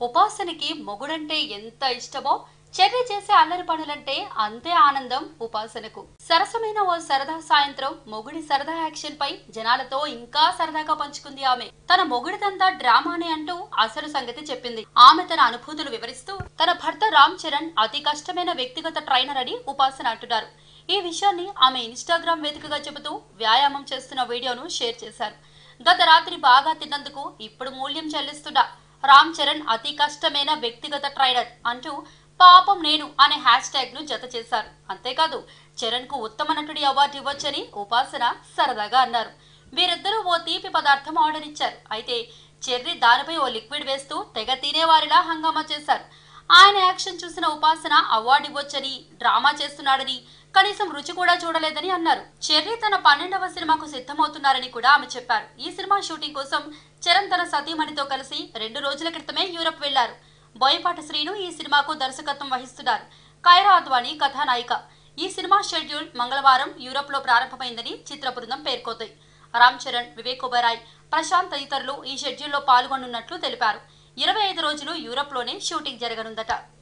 ఉపాసనకి మొగుడంటే ఎంత ఇష్టమో చెర్రి చేసే అల్లరి పనులంటే అంతే ఆనందం ఉపాసనకు సరసమైన ఓ సరదా సాయంత్రం మొగుడి సరదా యాక్షన్ పై జనాలతో ఇంకా సరదాగా పంచుకుంది ఆమె తన మొగుడిదంతా డ్రామానే అంటూ అసలు సంగతి చెప్పింది ఆమె తన అనుభూతులు వివరిస్తూ తన భర్త రామ్ చరణ్ అతి కష్టమైన వ్యక్తిగత ట్రైనర్ అని ఉపాసన అంటున్నారు ఈ విషయాన్ని ఆమె ఇన్స్టాగ్రామ్ వేదికగా చెబుతూ వ్యాయామం చేస్తున్న వీడియోను షేర్ చేశారు గత రాత్రి బాగా తిన్నందుకు ఇప్పుడు మూల్యం చెల్లిస్తున్నా రామ్ చరణ్ అతి కష్టమైన వ్యక్తిగత ట్రైనర్ అంటూ పాపం నేను అనే హ్యాష్ ట్యాగ్ ను జత చేశారు అంతేకాదు చరణ్ కు ఉత్తమ నటుడి అవార్డు ఇవ్వొచ్చని ఉపాసన సరదాగా అన్నారు వీరిద్దరూ ఓ తీపి పదార్థం ఆర్డర్ ఇచ్చారు అయితే చెర్రి దానిపై ఓ లిక్విడ్ వేస్తూ తెగ తినేవారిలా హంగామా చేశారు ఆయన యాక్షన్ చూసిన ఉపాసన అవార్డు ఇవ్వొచ్చని డ్రామా చేస్తున్నాడని కనీసం రుచి కూడా చూడలేదని అన్నారు చెర్రీ తన పన్నెండవ సినిమాకు సిద్ధమవుతున్నారని కూడా ఆమె చెప్పారు ఈ సినిమా షూటింగ్ కోసం చరణ్ తన సతీమణితో కలిసి రెండు రోజుల క్రితమే యూరప్ వెళ్లారు బోయపాటి శ్రీను ఈ సినిమాకు దర్శకత్వం వహిస్తున్నారు కైరా అద్వానీ కథానాయిక ఈ సినిమా షెడ్యూల్ మంగళవారం యూరప్ లో ప్రారంభమైందని చిత్ర బృందం పేర్కొంది రామ్ చరణ్ వివేక్ ఒబెరాయ్ ప్రశాంత్ తదితరులు ఈ షెడ్యూల్లో పాల్గొనున్నట్లు తెలిపారు ఇరవై ఐదు రోజులు యూరప్ లోనే షూటింగ్ జరగనుందట